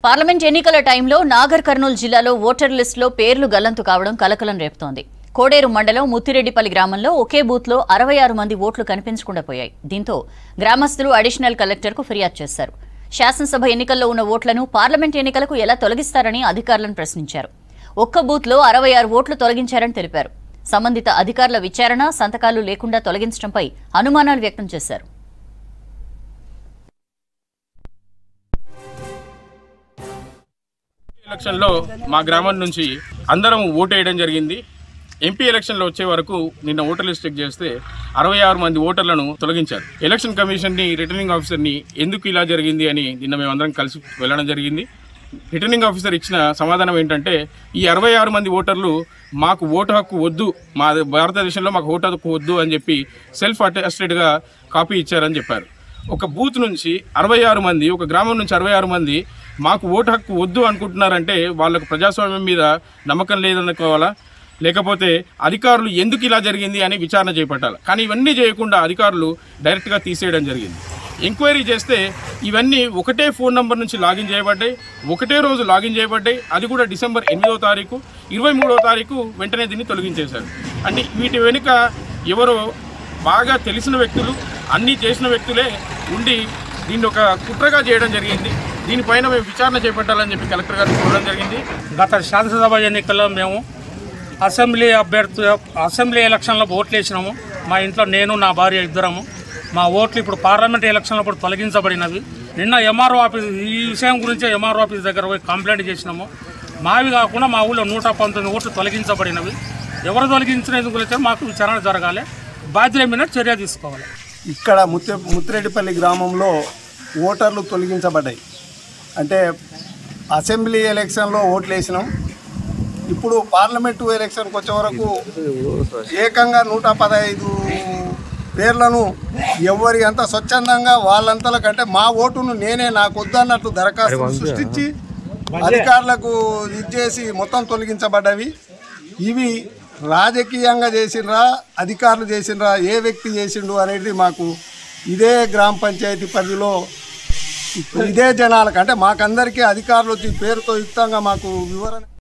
parliament ఎన్నికల టైంలో నాగర్ కర్నూలు జిల్లాలో ఓటర్ లిస్టులో పేర్లు గల్లంతు కావడం కలకలం రేపుతోంది కోడేరు మండలం ముత్తిరెడ్డిపల్లి గ్రామంలో ఒకే బూత్లో అరవై ఆరు మంది ఓట్లు కనిపించకుండా పోయాయి దీంతో గ్రామస్తులు అడిషనల్ కలెక్టర్కు ఫిర్యాదు చేశారు శాసనసభ ఎన్నికల్లో ఉన్న ఓట్లను పార్లమెంట్ ఎన్నికలకు ఎలా తొలగిస్తారని అధికారులను ప్రశ్నించారు ఒక్క బూత్లో అరవై ఆరు ఓట్లు తొలగించారని తెలిపారు సంబంధిత అధికారుల విచారణ సంతకాలు లేకుండా తొలగించడంపై అనుమానాలు వ్యక్తం చేశారు ఎలక్షన్లో మా గ్రామం నుంచి అందరం ఓటు వేయడం జరిగింది ఎంపీ ఎలక్షన్లో వచ్చే వరకు నిన్న ఓటర్ లిస్ట్ చెక్ చేస్తే అరవై ఆరు మంది ఓటర్లను తొలగించారు ఎలక్షన్ కమిషన్ని రిటర్నింగ్ ఆఫీసర్ని ఎందుకు ఇలా జరిగింది అని నిన్న మేమందరం కలిసి వెళ్ళడం జరిగింది రిటర్నింగ్ ఆఫీసర్ ఇచ్చిన సమాధానం ఏంటంటే ఈ అరవై ఆరు మంది ఓటర్లు మాకు ఓటు హక్కు వద్దు మా భారతదేశంలో మాకు ఓటు హక్కు వద్దు అని చెప్పి సెల్ఫ్ అటెస్టెడ్గా కాపీ ఇచ్చారని చెప్పారు ఒక బూత్ నుంచి అరవై ఆరు మంది ఒక గ్రామం నుంచి అరవై ఆరు మంది మాకు ఓటు హక్కు వద్దు అనుకుంటున్నారంటే వాళ్ళకు ప్రజాస్వామ్యం మీద నమ్మకం లేదనుకోవాలా లేకపోతే అధికారులు ఎందుకు ఇలా జరిగింది అని విచారణ చేపట్టాలి కానీ ఇవన్నీ చేయకుండా అధికారులు డైరెక్ట్గా తీసేయడం జరిగింది ఎంక్వైరీ చేస్తే ఇవన్నీ ఒకటే ఫోన్ నంబర్ నుంచి లాగిన్ చేయబడ్డాయి ఒకటే రోజు లాగిన్ చేయబడ్డాయి అది కూడా డిసెంబర్ ఎనిమిదో తారీఖు ఇరవై మూడో తారీఖు వెంటనే దీన్ని తొలగించేశారు అంటే వీటి వెనుక ఎవరో బాగా తెలిసిన వ్యక్తులు అన్నీ చేసిన వ్యక్తులే ఉండి దీన్ని ఒక కుట్రగా చేయడం జరిగింది దీనిపైన మేము విచారణ చేపట్టాలని చెప్పి కలెక్టర్ గారు కోరడం జరిగింది గత శాసనసభ ఎన్నికల్లో మేము అసెంబ్లీ అభ్యర్థి అసెంబ్లీ ఎలక్షన్లో ఓట్లు వేసినాము మా ఇంట్లో నేను నా భార్య ఇద్దరము మా ఓట్లు ఇప్పుడు పార్లమెంట్ ఎలక్షన్లో ఇప్పుడు తొలగించబడినవి నిన్న ఎంఆర్ఓ ఆఫీస్ ఈ విషయం గురించి ఎంఆర్ఓ ఆఫీస్ దగ్గర పోయి కంప్లైంట్ చేసినాము మావి కాకుండా మా ఊళ్ళో నూట పంతొమ్మిది ఓట్లు తొలగించబడినవి ఎవరు తొలగించినందుకు గురించి మాకు విచారణ జరగాలి బాధ్యుల మీద చర్య తీసుకోవాలి ఇక్కడ ముత్త ముత్తిరెడ్డిపల్లి గ్రామంలో ఓటర్లు తొలగించబడ్డాయి అంటే అసెంబ్లీ ఎలక్షన్లో ఓట్లు వేసినాం ఇప్పుడు పార్లమెంటు ఎలక్షన్కి వచ్చే వరకు ఏకంగా నూట పదహైదు పేర్లను ఎవరి అంత స్వచ్ఛందంగా వాళ్ళంతల కంటే మా ఓటును నేనే నాకు వద్దన్నట్టు దరఖాస్తు సృష్టించి అధికారులకు ఇచ్చేసి మొత్తం తొలగించబడ్డవి ఇవి రాజకీయంగా చేసిండ్రా అధికారులు చేసిండ్రా ఏ వ్యక్తి చేసిండు అనేది మాకు ఇదే గ్రామ పంచాయతీ పరిధిలో ఇదే జనాలకు అంటే మాకందరికీ అధికారులు వచ్చి పేరుతో యుక్తంగా మాకు వివరణ